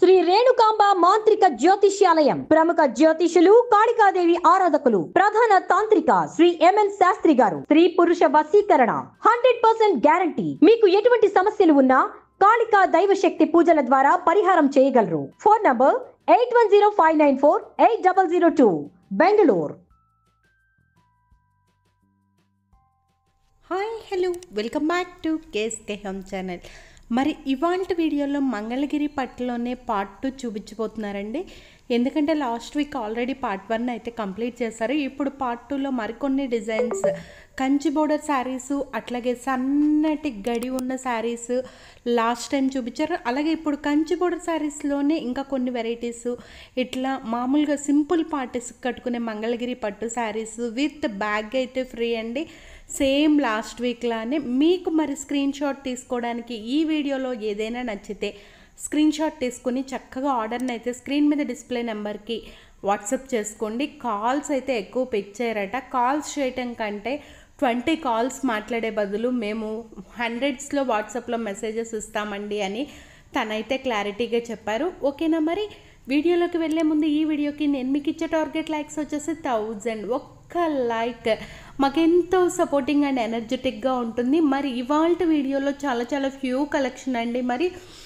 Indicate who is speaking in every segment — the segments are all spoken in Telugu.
Speaker 1: శ్రీ రేణుకాంబ మాంత్రిక జ్యోతిష్యాలయం ప్రముఖ జ్యోతిషులు కాళికాదేవి ఆరాధకులు ప్రధాన తాంత్రిక శ్రీ ఎంఎన్ శాస్త్రి గారు స్త్రీ పురుష వశీకరణ హండ్రెడ్ పర్సెంట్ గ్యారంటీ మీకు ఎటువంటి సమస్యలు ఉన్నా కాళికా దైవశక్తి పూజల ద్వారా పరిహారం చేయగలరు phone number eight one zero five nine four eight double zero two Bengaluru
Speaker 2: hi hello welcome back to KSK home channel మరి ఇవాళ వీడియోలో మంగళగిరి పట్టులోనే పార్ట్ టూ చూపించబోతున్నారండి ఎందుకంటే last week already part one అయితే కంప్లీట్ చేశారు ఇప్పుడు పార్ట్ టూలో మరికొన్ని డిజైన్స్ కంచి బోర్డర్ శారీస్ అట్లాగే సన్నటి గడి ఉన్న శారీస్ లాస్ట్ టైం చూపించారు అలాగే ఇప్పుడు కంచి బోర్డర్ శారీస్లోనే ఇంకా కొన్ని వెరైటీస్ ఇట్లా మామూలుగా సింపుల్ పార్టీస్ కట్టుకునే మంగళగిరి పట్టు శారీస్ విత్ బ్యాగ్ అయితే ఫ్రీ అండి సేమ్ లాస్ట్ వీక్ లానే మీకు మరి స్క్రీన్ షాట్ తీసుకోవడానికి ఈ వీడియోలో ఏదైనా నచ్చితే స్క్రీన్ షాట్ తీసుకుని చక్కగా ఆర్డర్ని అయితే స్క్రీన్ మీద డిస్ప్లే నెంబర్కి వాట్సాప్ చేసుకోండి కాల్స్ అయితే ఎక్కువ పిక్ చేయరట కాల్స్ చేయటం కంటే ట్వంటీ కాల్స్ మాట్లాడే బదులు మేము హండ్రెడ్స్లో వాట్సాప్లో మెసేజెస్ ఇస్తామండి అని తనైతే క్లారిటీగా చెప్పారు ఓకేనా మరి వీడియోలోకి వెళ్ళే ముందు ఈ వీడియోకి నేను మీకు ఇచ్చే టార్గెట్ లైక్స్ వచ్చేసి థౌజండ్ ఒక్క లైక్ మాకెంతో సపోర్టింగ్ అండ్ ఎనర్జెటిక్గా ఉంటుంది మరి ఇవాళ వీడియోలో చాలా చాలా ఫ్యూ కలెక్షన్ అండి మరి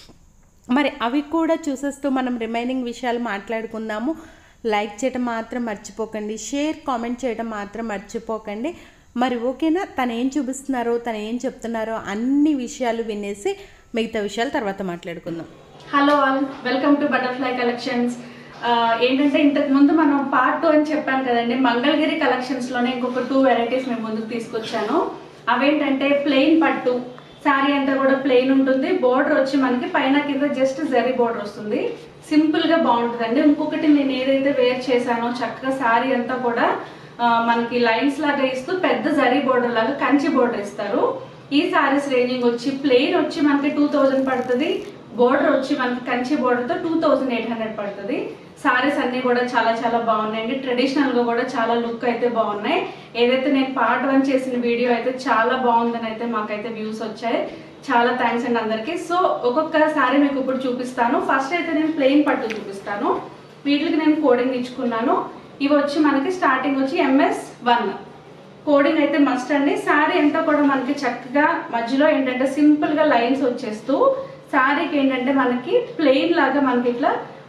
Speaker 2: మరి అవి కూడా చూసేస్తూ మనం రిమైనింగ్ విషయాలు మాట్లాడుకుందాము లైక్ చేయడం మాత్రం మర్చిపోకండి షేర్ కామెంట్ చేయడం మాత్రం మర్చిపోకండి మరి ఓకేనా తను ఏం చూపిస్తున్నారో తను ఏం చెప్తున్నారో అన్ని విషయాలు వినేసి మిగతా విషయాలు తర్వాత మాట్లాడుకుందాం
Speaker 3: hello all welcome to butterfly collections ఏంటంటే ఇంతకు ముందు మనం పార్ట్ టూ అని చెప్పాను కదండి మంగళగిరి కలెక్షన్స్ లోనే ఇంకొక టూ వెరైటీస్ మేము ముందుకు తీసుకొచ్చాను అవేంటంటే ప్లెయిన్ పట్టు శారీ అంతా కూడా ప్లెయిన్ ఉంటుంది బోర్డర్ వచ్చి మనకి పైన కింద జస్ట్ జరీ బోర్డర్ వస్తుంది సింపుల్ గా బాగుంటుందండి ఇంకొకటి నేను ఏదైతే వేర్ చేశానో చక్కగా శారీ అంతా కూడా ఆ, మనకి లైన్స్ లాగా ఇస్తూ పెద్ద జరీ బోర్డర్ లాగా కంచి బోర్డర్ ఇస్తారు ఈ సారీస్ రేంజింగ్ వచ్చి ప్లెయిన్ వచ్చి మనకి టూ థౌజండ్ పడుతుంది బోర్డర్ వచ్చి మనకి కంచి బోర్డర్ తో టూ థౌజండ్ ఎయిట్ హండ్రెడ్ పడుతుంది సారీస్ అన్ని కూడా చాలా చాలా బాగున్నాయండి ట్రెడిషనల్ గా కూడా చాలా లుక్ అయితే బాగున్నాయి ఏదైతే నేను పార్ట్ వన్ చేసిన వీడియో అయితే చాలా బాగుందని అయితే మాకైతే వ్యూస్ వచ్చాయి చాలా థ్యాంక్స్ అండి అందరికి సో ఒక్కొక్క సారీ మీకు ఇప్పుడు చూపిస్తాను ఫస్ట్ అయితే నేను ప్లెయిన్ పట్టు చూపిస్తాను వీటికి నేను కోడింగ్ ఇచ్చుకున్నాను ఇవి వచ్చి మనకి స్టార్టింగ్ వచ్చి ఎంఎస్ వన్ కోడింగ్ అయితే మస్ట్ అండి శారీ అంతా కూడా మనకి చక్కగా మధ్యలో ఏంటంటే సింపుల్ గా లైన్స్ వచ్చేస్తూ శారీకి ఏంటంటే మనకి ప్లెయిన్ లాగా మనకి ఇట్లా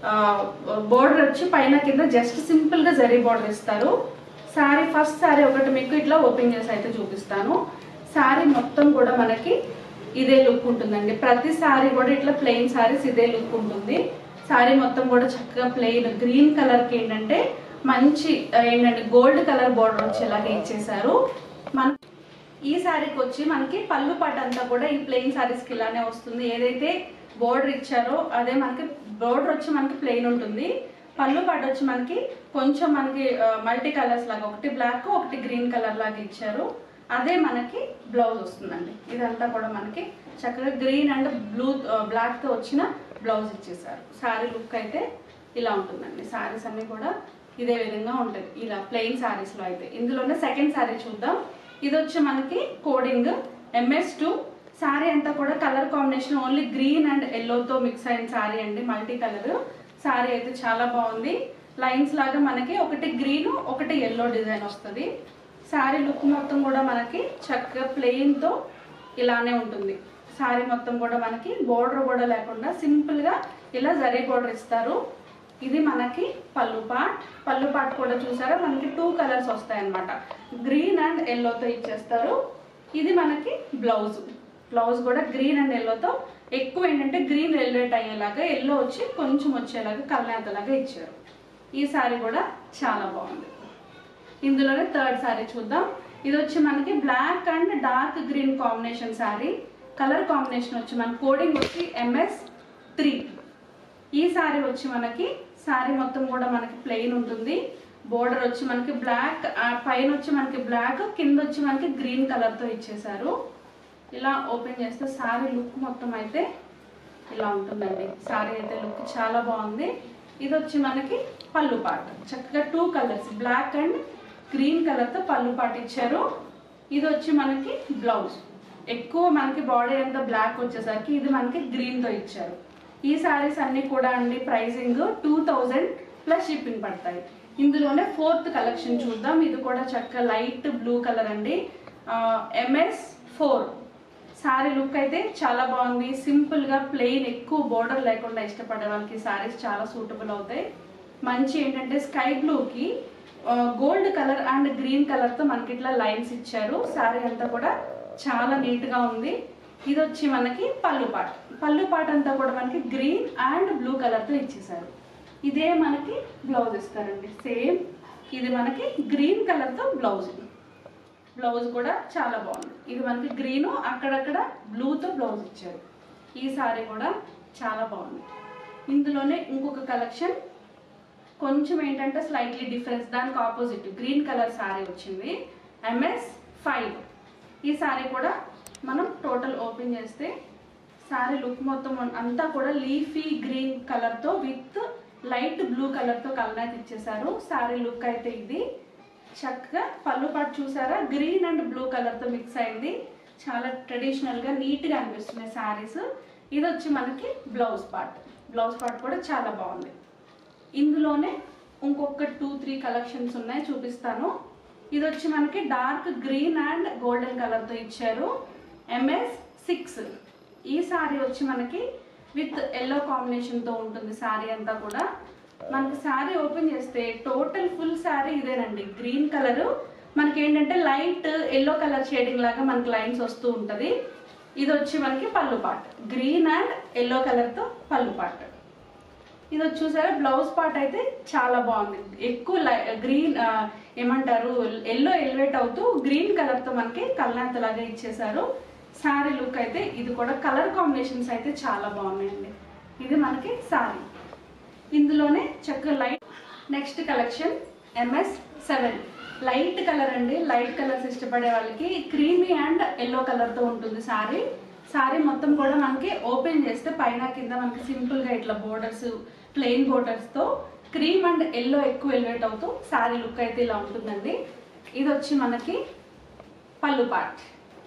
Speaker 3: బోర్డర్ వచ్చి పైన కింద జస్ట్ సింపుల్ గా జరీ బోర్డర్ ఇస్తారు శారీ ఫస్ట్ శారీ ఒకటి మీకు ఇట్లా ఓపెన్ చేసి అయితే చూపిస్తాను శారీ మొత్తం కూడా మనకి ఇదే లుక్ ఉంటుందండి ప్రతి శారీ కూడా ఇట్లా ప్లెయిన్ శారీస్ ఇదే లుక్ ఉంటుంది శారీ మొత్తం కూడా చక్కగా ప్లెయిన్ గ్రీన్ కలర్ కి ఏంటంటే మంచి ఆ, ఏంటంటే గోల్డ్ కలర్ బోర్డర్ వచ్చేలాగా ఇచ్చేసారు మన ఈ శారీకి వచ్చి మనకి పళ్ళు పాట అంతా కూడా ఈ ప్లెయిన్ శారీస్ కి ఇలానే వస్తుంది ఏదైతే బోర్డర్ ఇచ్చారో అదే మనకి బోర్డర్ వచ్చి మనకి ప్లెయిన్ ఉంటుంది పళ్ళు పాట వచ్చి మనకి కొంచెం మనకి మల్టీ కలర్స్ లాగా ఒకటి బ్లాక్ ఒకటి గ్రీన్ కలర్ లాగా ఇచ్చారు అదే మనకి బ్లౌజ్ వస్తుందండి ఇదంతా కూడా మనకి చక్కగా గ్రీన్ అండ్ బ్లూ బ్లాక్ తో వచ్చిన బ్లౌజ్ ఇచ్చేసారు శారీ లుక్ అయితే ఇలా ఉంటుందండి శారీస్ అన్ని కూడా ఇదే విధంగా ఉంటుంది ఇలా ప్లెయిన్ శారీస్ లో అయితే ఇందులోనే సెకండ్ శారీ చూద్దాం ఇది వచ్చి మనకి కోడింగ్ ఎంఎస్ టూ శారీ అంతా కూడా colour combination only green and ఎల్లోతో మిక్స్ అయిన శారీ అండి మల్టీ కలర్ శారీ అయితే చాలా బాగుంది లైన్స్ లాగా మనకి ఒకటి గ్రీన్ ఒకటి ఎల్లో డిజైన్ వస్తుంది శారీ లుక్ మొత్తం కూడా మనకి చక్కగా ప్లెయిన్ తో ఇలానే ఉంటుంది శారీ మొత్తం కూడా మనకి బోర్డర్ కూడా లేకుండా సింపుల్ గా ఇలా జరీ బోర్డర్ ఇస్తారు ఇది మనకి పళ్ళు పాట్ పళ్ళు పాట్ కూడా చూసారా మనకి టూ కలర్స్ వస్తాయి అన్నమాట గ్రీన్ అండ్ ఎల్లోతో ఇచ్చేస్తారు ఇది మనకి బ్లౌజ్ బ్లౌజ్ కూడా గ్రీన్ అండ్ ఎల్లోతో ఎక్కువ ఏంటంటే గ్రీన్ ఎల్లోట్ అయ్యేలాగా ఎల్లో వచ్చి కొంచెం వచ్చేలాగా కల్నేతలాగా ఇచ్చారు ఈ సారీ కూడా చాలా బాగుంది ఇందులోనే థర్డ్ శారీ చూద్దాం ఇది వచ్చి మనకి black and dark green combination saree colour combination వచ్చి మన కోడింగ్ వచ్చి ఎంఎస్ త్రీ ఈ శారీ వచ్చి మనకి శారీ మొత్తం కూడా మనకి ప్లెయిన్ ఉంటుంది బోర్డర్ వచ్చి మనకి బ్లాక్ పైన వచ్చి మనకి బ్లాక్ కింద వచ్చి మనకి గ్రీన్ కలర్ తో ఇచ్చేసారు ఇలా ఓపెన్ చేస్తే శారీ లుక్ మొత్తం అయితే ఇలా ఉంటుందండి శారీ అయితే లుక్ చాలా బాగుంది ఇది వచ్చి మనకి పళ్ళు పాట చక్కగా two colours black and green colour తో పళ్ళు పాట ఇచ్చారు ఇది వచ్చి మనకి బ్లౌజ్ ఎక్కువ మనకి బాడీ అంతా బ్లాక్ వచ్చేసరికి ఇది మనకి గ్రీన్ తో ఇచ్చారు ఈ శారీస్ అన్ని కూడా అండి pricing two thousand plus shipping పడతాయి ఇందులోనే ఫోర్త్ కలెక్షన్ చూద్దాం ఇది కూడా చక్క లైట్ బ్లూ కలర్ అండి ఎంఎస్ ఫోర్ శారీ లుక్ అయితే చాలా బాగుంది సింపుల్ గా ప్లెయిన్ ఎక్కువ బోర్డర్ లేకుండా ఇష్టపడే వాళ్ళకి శారీస్ చాలా సూటబుల్ అవుతాయి మంచి ఏంటంటే స్కై బ్లూకి gold colour and green colour తో మనకి ఇట్లా లైన్స్ ఇచ్చారు శారీ అంతా కూడా చాలా నీట్ గా ఉంది ఇది వచ్చి మనకి పళ్ళు పాట పళ్ళు పాట అంతా కూడా మనకి గ్రీన్ అండ్ బ్లూ కలర్ తో ఇచ్చేసారు ఇదే మనకి బ్లౌజ్ ఇస్తారండి సేమ్ ఇది మనకి గ్రీన్ కలర్ తో బ్లౌజ్ బ్లౌజ్ కూడా చాలా బాగుంది ఇది మనకి గ్రీన్ అక్కడక్కడ బ్లూతో బ్లౌజ్ ఇచ్చారు ఈ సారీ కూడా చాలా బాగుంది ఇందులోనే ఇంకొక కలెక్షన్ కొంచెం ఏంటంటే స్లైట్లీ డిఫరెన్స్ దానికి ఆపోజిట్ గ్రీన్ కలర్ సారీ వచ్చింది ఎంఎస్ ఫైవ్ ఈ సారీ కూడా మనం టోటల్ ఓపెన్ చేస్తే సారీ లుక్ మొత్తం అంతా కూడా లీఫీ గ్రీన్ కలర్తో విత్ లైట్ బ్లూ కలర్తో కలర్ ఇచ్చేసారు సారీ లుక్ అయితే ఇది చక్కగా పళ్ళు పాటు చూసారా గ్రీన్ అండ్ బ్లూ కలర్తో మిక్స్ అయింది చాలా ట్రెడిషనల్గా నీట్గా అనిపిస్తున్నాయి శారీస్ ఇది వచ్చి మనకి బ్లౌజ్ పార్ట్ బ్లౌజ్ పార్ట్ కూడా చాలా బాగుంది ఇందులోనే ఇంకొక టూ త్రీ కలెక్షన్స్ ఉన్నాయి చూపిస్తాను ఇది వచ్చి మనకి డార్క్ గ్రీన్ అండ్ గోల్డెన్ కలర్తో ఇచ్చారు ఎంఎస్ సిక్స్ ఈ సారీ వచ్చి మనకి విత్ ఎల్లో కాంబినేషన్తో ఉంటుంది సారీ అంతా కూడా మనకి శారీ ఓపెన్ చేస్తే టోటల్ ఫుల్ శారీ ఇదేనండి గ్రీన్ కలర్ మనకి ఏంటంటే లైట్ ఎల్లో కలర్ షేడింగ్ లాగా మనకి లైన్స్ వస్తూ ఉంటుంది ఇది వచ్చి మనకి పళ్ళు పాట్ గ్రీన్ అండ్ ఎల్లో కలర్తో పళ్ళు పాట్ ఇది వచ్చి చూసారా బ్లౌజ్ పార్ట్ అయితే చాలా బాగుంది ఎక్కువ గ్రీన్ ఏమంటారు ఎల్లో ఎలివేట్ అవుతూ గ్రీన్ కలర్తో మనకి కల్లాంత లాగా ఇచ్చేసారు శారీ లుక్ అయితే ఇది కూడా కలర్ కాంబినేషన్స్ అయితే చాలా బాగున్నాయండి ఇది మనకి శారీ ఇందులోనే చక్కగా light next collection MS seven light colour అండి లైట్ కలర్స్ ఇష్టపడే వాళ్ళకి క్రీమీ అండ్ ఎల్లో కలర్తో ఉంటుంది సారీ సారీ మొత్తం కూడా మనకి ఓపెన్ చేస్తే పైన కింద మనకి సింపుల్గా ఇట్లా బోర్డర్స్ ప్లెయిన్ బోర్డర్స్తో క్రీమ్ అండ్ ఎల్లో ఎక్కువ ఎలివేట్ అవుతూ సారీ లుక్ అయితే ఇలా ఉంటుందండి ఇది వచ్చి మనకి పళ్ళు పార్ట్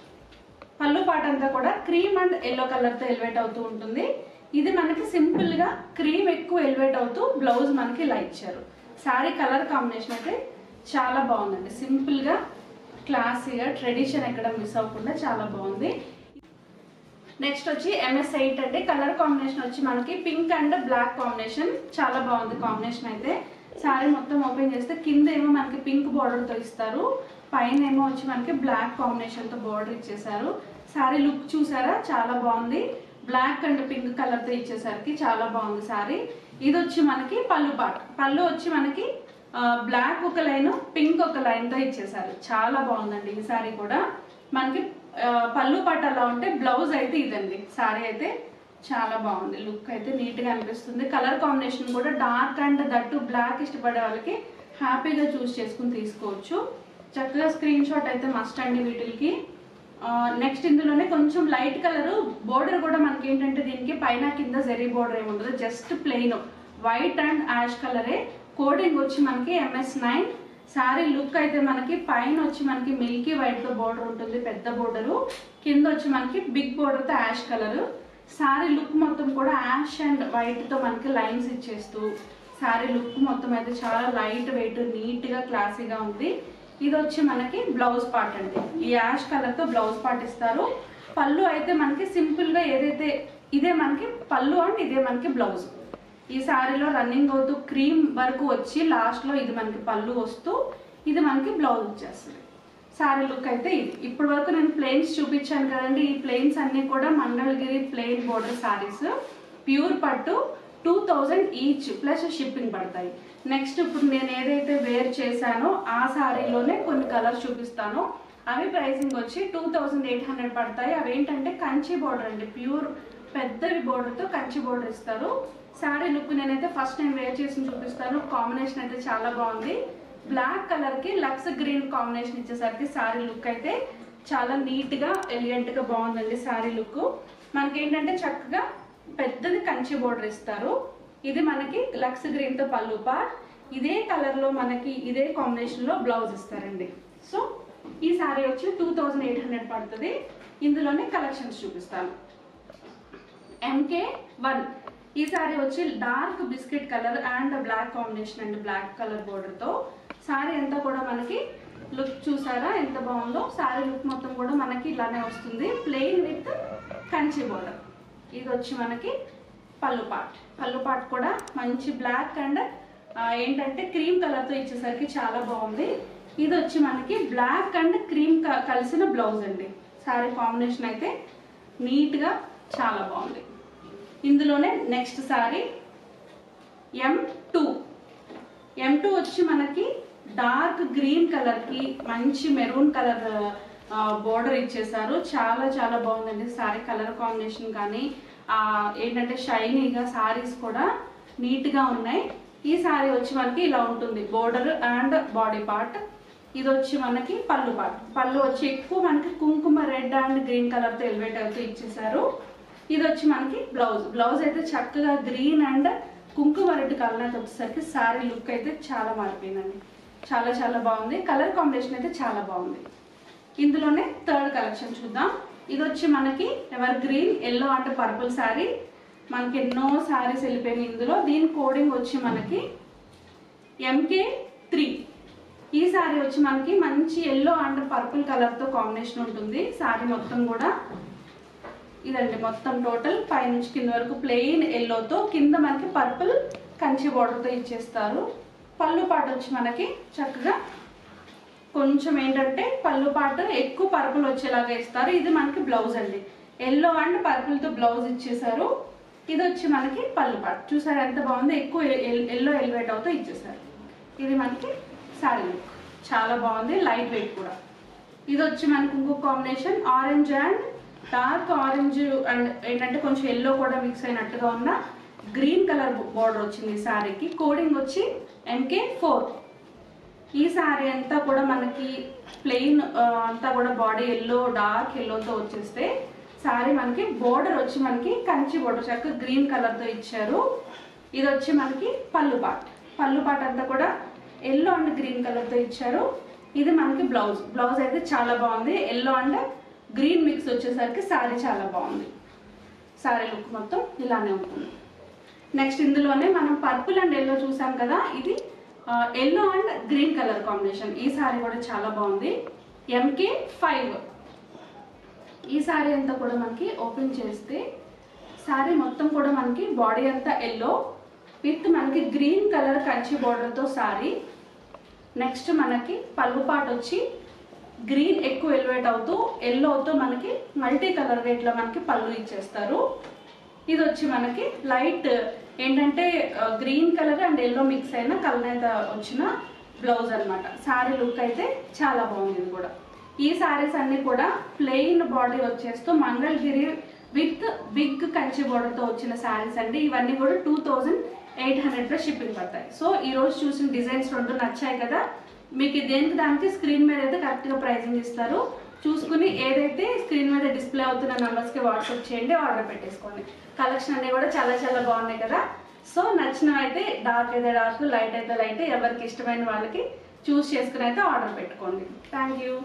Speaker 3: పళ్ళు పాట అంతా కూడా క్రీమ్ అండ్ ఎల్లో కలర్తో ఎలివేట్ అవుతూ ఉంటుంది ఇది మనకి సింపుల్ గా క్రీమ్ ఎక్కువ ఎలివేట్ అవుతూ బ్లౌజ్ మనకి ఇలా ఇచ్చారు శారీ కలర్ కాంబినేషన్ అయితే చాలా బాగుందండి సింపుల్ గా క్లాసీగా ట్రెడిషన్ ఎక్కడ మిస్ అవ్వకుండా చాలా బాగుంది నెక్స్ట్ వచ్చి ఎంఎస్ ఎయిట్ అంటే కలర్ కాంబినేషన్ వచ్చి మనకి పింక్ అండ్ బ్లాక్ కాంబినేషన్ చాలా బాగుంది కాంబినేషన్ అయితే శారీ మొత్తం ఓపెన్ చేస్తే కింద ఏమో మనకి పింక్ బార్డర్తో ఇస్తారు పైన ఏమో వచ్చి మనకి బ్లాక్ కాంబినేషన్తో బార్డర్ ఇచ్చేసారు శారీ లుక్ చూసారా చాలా బాగుంది బ్లాక్ అండ్ పింక్ కలర్తో ఇచ్చేసరికి చాలా బాగుంది శారీ ఇది వచ్చి మనకి పళ్ళు పాట పళ్ళు వచ్చి మనకి బ్లాక్ ఒక లైన్ పింక్ ఒక లైన్తో ఇచ్చేసారు చాలా బాగుందండి ఈ శారీ కూడా మనకి ఆ, పళ్ళు పట్టు అలా ఉంటే బ్లౌజ్ అయితే ఇదండి శారీ అయితే చాలా బాగుంది లుక్ అయితే నీట్ గా అనిపిస్తుంది కలర్ కాంబినేషన్ కూడా డార్క్ అండ్ దట్టు బ్లాక్ ఇష్టపడే వాళ్ళకి హ్యాపీగా చూస్ చేసుకుని తీసుకోవచ్చు చక్కగా స్క్రీన్ షాట్ అయితే మస్ట్ అండి వీటికి నెక్స్ట్ ఇందులోనే కొంచెం లైట్ కలర్ బోర్డర్ కూడా మనకి ఏంటంటే దీనికి పైన కింద జెరీ బోర్డర్ ఏమి ఉండదు just plain white and ash కలరే కోడింగ్ వచ్చి మనకి ఎంఎస్ నైన్ శారీ లుక్ అయితే మనకి పైన వచ్చి మనకి మిల్కీ వైట్ తో బోర్డర్ ఉంటుంది పెద్ద బోర్డరు కింద వచ్చి మనకి బిగ్ బోర్డర్ తో యాష్ కలర్ శారీ లుక్ మొత్తం కూడా యాష్ అండ్ వైట్ తో మనకి లైన్స్ ఇచ్చేస్తూ శారీ లుక్ మొత్తం అయితే చాలా లైట్ వెయిట్ నీట్ గా క్లాసీగా ఉంది ఇది వచ్చి మనకి బ్లౌజ్ పార్ట్ అండి ఈ యాష్ కలర్ తో బ్లౌజ్ పార్ట్ ఇస్తారు పళ్ళు అయితే మనకి సింపుల్ గా ఏదైతే ఇదే మనకి పళ్ళు అండ్ ఇదే మనకి బ్లౌజ్ ఈ శారీలో రన్నింగ్ అవుతూ క్రీమ్ వరకు వచ్చి లాస్ట్ లో ఇది మనకి పళ్ళు వస్తూ ఇది మనకి బ్లౌజ్ వచ్చేస్తుంది శారీ లుక్ అయితే ఇది ఇప్పటి వరకు నేను ప్లెయిన్స్ చూపించాను కదండి ఈ ప్లెయిన్స్ అన్ని కూడా Mangalagiri plain border saris pure పట్టు two thousand each plus shipping పడతాయి నెక్స్ట్ ఇప్పుడు నేను ఏదైతే వేర్ చేశానో ఆ శారీలోనే కొన్ని కలర్స్ చూపిస్తాను అవి ప్రైసింగ్ వచ్చి టూ థౌజండ్ ఎయిట్ హండ్రెడ్ పడతాయి అవి ఏంటంటే కంచి బోర్డర్ అండి ప్యూర్ పెద్దవి బోర్డర్తో కంచి బోర్డర్ ఇస్తారు శారీ లుక్ నేనైతే ఫస్ట్ నేను వేర్ చేసి చూపిస్తాను కాంబినేషన్ అయితే చాలా బాగుంది బ్లాక్ కలర్ కి లక్స్ గ్రీన్ కాంబినేషన్ ఇచ్చేసరికి శారీ లుక్ అయితే చాలా నీట్ గా ఎలిగెంట్ గా బాగుందండి శారీ లుక్ మనకి ఏంటంటే చక్కగా పెద్దది కంచి బోర్డర్ ఇస్తారు ఇది మనకి లక్స్ గ్రీన్ తో పళ్ళు పార్ట్ ఇదే కలర్ లో మనకి ఇదే కాంబినేషన్ లో బ్లౌజ్ ఇస్తారండి సో ఈ శారీ వచ్చి టూ థౌజండ్ ఎయిట్ హండ్రెడ్ పడుతుంది ఇందులోనే కలెక్షన్స్ చూపిస్తాను ఎంకే వన్ ఈ సారీ వచ్చి dark biscuit colour and black combination and black colour border తో సారీ అంతా కూడా మనకి లుక్ చూసారా ఎంత బాగుందో సారీ లుక్ మొత్తం కూడా మనకి ఇలానే వస్తుంది ప్లెయిన్ విత్ కంచి బోర్డర్ ఇది వచ్చి మనకి పళ్ళు పాట్ పళ్ళు పాట్ కూడా మంచి బ్లాక్ అండ్ ఏంటంటే క్రీమ్ కలర్తో ఇచ్చేసరికి చాలా బాగుంది ఇది వచ్చి మనకి బ్లాక్ అండ్ క్రీమ్ కలిసిన బ్లౌజ్ అండి సారీ కాంబినేషన్ అయితే నీట్గా చాలా బాగుంది ఇందులోనే next sari M two M two వచ్చి మనకి డార్క్ గ్రీన్ కలర్కి మంచి మెరూన్ కలర్ బోర్డర్ ఇచ్చేసారు చాలా చాలా బాగుందండి సారీ కలర్ కాంబినేషన్ కానీ ఆ, ఏంటంటే షైనీగా సారీస్ కూడా నీట్గా ఉన్నాయి ఈ సారీ వచ్చి మనకి ఇలా ఉంటుంది బోర్డర్ అండ్ బాడీ పార్ట్ ఇది వచ్చి మనకి పళ్ళు పార్ట్ పళ్ళు వచ్చి ఎక్కువ మనకి కుంకుమ రెడ్ అండ్ గ్రీన్ కలర్తో ఎలివేట్ అవుతూ ఇచ్చేసారు ఇది వచ్చి మనకి బ్లౌజ్ బ్లౌజ్ అయితే చక్కగా గ్రీన్ అండ్ కుంకుమ రెడ్ కలర్ అయితే వచ్చేసరికి సారీ లుక్ అయితే చాలా మారిపోయిందండి చాలా చాలా బాగుంది కలర్ కాంబినేషన్ అయితే చాలా బాగుంది ఇందులోనే థర్డ్ కలెక్షన్ చూద్దాం ఇది వచ్చి మనకి ఎవర్ గ్రీన్ ఎల్లో అంటే పర్పుల్ శారీ మనకి ఎన్నో శారీస్ వెళ్ళిపోయినాయి ఇందులో దీని కోడింగ్ వచ్చి మనకి ఎంకే త్రీ ఈ శారీ వచ్చి మనకి మంచి ఎల్లో అండ్ పర్పుల్ కలర్తో కాంబినేషన్ ఉంటుంది శారీ మొత్తం కూడా ఇదండి మొత్తం టోటల్ పైనుంచి కింద వరకు ప్లెయిన్ ఎల్లోతో కింద మనకి పర్పుల్ కంచి బార్డర్తో ఇచ్చేస్తారు పళ్ళు పాటు వచ్చి మనకి చక్కగా కొంచెం ఏంటంటే పళ్ళు పాటు ఎక్కువ పర్పుల్ వచ్చేలాగా ఇస్తారు ఇది మనకి బ్లౌజ్ అండి ఎల్లో అండ్ పర్పుల్తో బ్లౌజ్ ఇచ్చేసారు ఇది వచ్చి మనకి పళ్ళు పాటు చూసారు ఎంత బాగుంది ఎక్కువ ఎల్లో ఎలివేట్ అవుతూ ఇచ్చేసారు ఇది మనకి శారీ లుక్ చాలా బాగుంది లైట్ వెయిట్ కూడా ఇది వచ్చి మనకి ఇంకొక combination orange and dark orange and ఏంటంటే కొంచెం ఎల్లో కూడా మిక్స్ అయినట్టుగా ఉన్న గ్రీన్ కలర్ బార్డర్ వచ్చింది ఈ శారీకి కోడింగ్ వచ్చి ఎంకే ఫోర్ ఈ శారీ అంతా కూడా మనకి ప్లెయిన్ అంతా కూడా బాడీ ఎల్లో డార్క్ ఎల్లోతో వచ్చేస్తే శారీ మనకి బోర్డర్ వచ్చి మనకి కంచి బోర్డర్ చక్క గ్రీన్ కలర్తో ఇచ్చారు ఇది వచ్చి మనకి పళ్ళు పాట్ పళ్ళు పాట్ అంతా కూడా ఎల్లో అండ్ గ్రీన్ కలర్తో ఇచ్చారు ఇది మనకి బ్లౌజ్ బ్లౌజ్ అయితే చాలా బాగుంది ఎల్లో అండ్ గ్రీన్ మిక్స్ వచ్చేసరికి శారీ చాలా బాగుంది శారీ లుక్ మొత్తం ఇలానే ఉంటుంది నెక్స్ట్ ఇందులోనే మనం పర్పుల్ అండ్ ఎల్లో చూసాం కదా ఇది yellow and green colour combination ఈ సారీ కూడా చాలా బాగుంది ఎంకే ఫైవ్ ఈ సారీ అంతా కూడా మనకి ఓపెన్ చేస్తే సారీ మొత్తం కూడా మనకి బాడీ అంతా ఎల్లో విత్ మనకి గ్రీన్ కలర్ కంచి బార్డర్తో సారీ నెక్స్ట్ మనకి పళ్ళు పాటు వచ్చి గ్రీన్ ఎక్కువ ఎలివేట్ అవుతూ ఎల్లోతో మనకి మల్టీ కలర్ రేట్లో మనకి పళ్ళు ఇచ్చేస్తారు ఇది వచ్చి మనకి లైట్ ఏంటంటే green colour and yellow mix అయిన కలర్ అయితే వచ్చిన బ్లౌజ్ అన్నమాట శారీ లుక్ అయితే చాలా బాగుంది ఇది కూడా ఈ శారీస్ అన్ని కూడా ప్లెయిన్ బాడీ వచ్చేస్తూ మంగళగిరి విత్ బిగ్ కంచి బార్డర్తో వచ్చిన శారీస్ అండి ఇవన్నీ కూడా టూ థౌజండ్ ఎయిట్ హండ్రెడ్లో షిప్పింగ్ పడతాయి సో ఈ రోజు చూసిన డిజైన్స్ రెండు నచ్చాయి కదా మీకు దేనికి దానికి స్క్రీన్ మీద అయితే కరెక్ట్గా ప్రైజింగ్ ఇస్తారు చూసుకుని ఏదైతే స్క్రీన్ మీద డిస్ప్లే అవుతున్న నెంబర్స్కి వాట్సాప్ చేయండి ఆర్డర్ పెట్టేసుకోండి కలెక్షన్ అన్నీ కూడా చాలా చాలా బాగున్నాయి కదా సో నచ్చినవి అయితే డార్క్ అయితే డార్క్ లైట్ అయితే లైట్ ఎవరికి ఇష్టమైన వాళ్ళకి చూస్ చేసుకుని అయితే ఆర్డర్ పెట్టుకోండి థ్యాంక్ యూ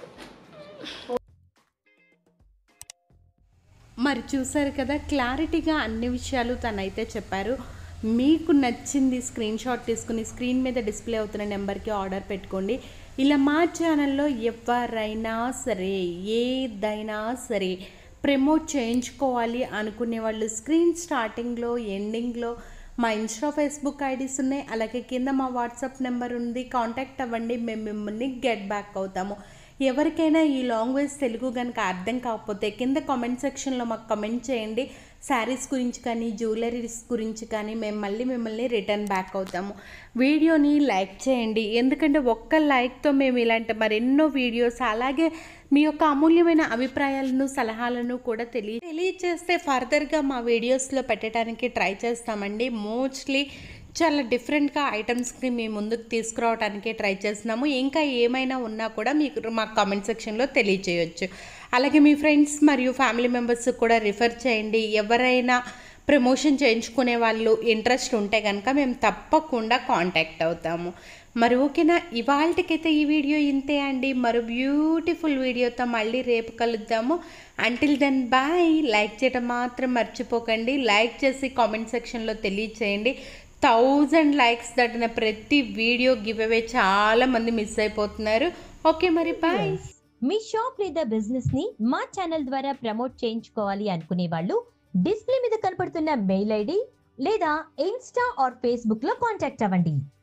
Speaker 2: మరి చూసారు కదా క్లారిటీగా అన్ని విషయాలు తనైతే చెప్పారు మీకు నచ్చింది స్క్రీన్ షాట్ తీసుకుని స్క్రీన్ మీద డిస్ప్లే అవుతున్న నెంబర్కి ఆర్డర్ పెట్టుకోండి ఇలా మా ఛానల్లో ఎవరైనా సరే ఏదైనా సరే ప్రమోట్ చేయించుకోవాలి అనుకునే వాళ్ళు స్క్రీన్ స్టార్టింగ్లో ఎండింగ్లో మా ఇన్స్టా ఫేస్బుక్ ఐడీస్ ఉన్నాయి అలాగే కింద మా వాట్సాప్ నెంబర్ ఉంది కాంటాక్ట్ అవ్వండి మేము మిమ్మల్ని గెట్ బ్యాక్ అవుతాము ఎవరికైనా ఈ లాంగ్వేజ్ తెలుగు కనుక అర్థం కాకపోతే కింద కామెంట్ సెక్షన్లో మాకు కమెంట్ చేయండి శారీస్ గురించి కానీ జ్యువెలరీస్ గురించి కానీ మేము మళ్ళీ మిమ్మల్ని రిటర్న్ బ్యాక్ అవుతాము వీడియోని లైక్ చేయండి ఎందుకంటే ఒక్క లైక్తో మేము ఇలాంటి మరెన్నో వీడియోస్ అలాగే మీ యొక్క అమూల్యమైన అభిప్రాయాలను సలహాలను కూడా తెలియ తెలియచేస్తే ఫర్దర్గా మా వీడియోస్లో పెట్టడానికి ట్రై చేస్తామండి మోస్ట్లీ చాలా డిఫరెంట్గా ఐటమ్స్ని మీ ముందుకు తీసుకురావడానికి ట్రై చేస్తున్నాము ఇంకా ఏమైనా ఉన్నా కూడా మీకు మా కామెంట్ సెక్షన్లో తెలియచేయొచ్చు అలాగే మీ ఫ్రెండ్స్ మరియు ఫ్యామిలీ మెంబర్స్ కూడా రిఫర్ చేయండి ఎవరైనా ప్రమోషన్ చేయించుకునే వాళ్ళు ఇంట్రెస్ట్ ఉంటే కనుక మేము తప్పకుండా కాంటాక్ట్ అవుతాము మరి ఓకేనా ఇవాళకైతే ఈ వీడియో ఇంతే అండి మరో బ్యూటిఫుల్ వీడియోతో మళ్ళీ రేపు కలుద్దాము అంటిల్ దెన్ బాయ్ లైక్ చేయడం మాత్రం మర్చిపోకండి లైక్ చేసి కామెంట్ సెక్షన్లో తెలియచేయండి థౌజండ్ లైక్స్ దాటిన ప్రతి వీడియో గివ్ అవే చాలా మంది మిస్ అయిపోతున్నారు ఓకే మరి బాయ్
Speaker 1: మీ షాప్ లేదా బిజినెస్ ని మా ఛానల్ ద్వారా ప్రమోట్ చేయించుకోవాలి అనుకునే వాళ్ళు డిస్ప్లే మీద కనపడుతున్న మెయిల్ ఐడి లేదా ఇన్స్టా ఆర్ ఫేస్బుక్ లో కాంటాక్ట్ అవ్వండి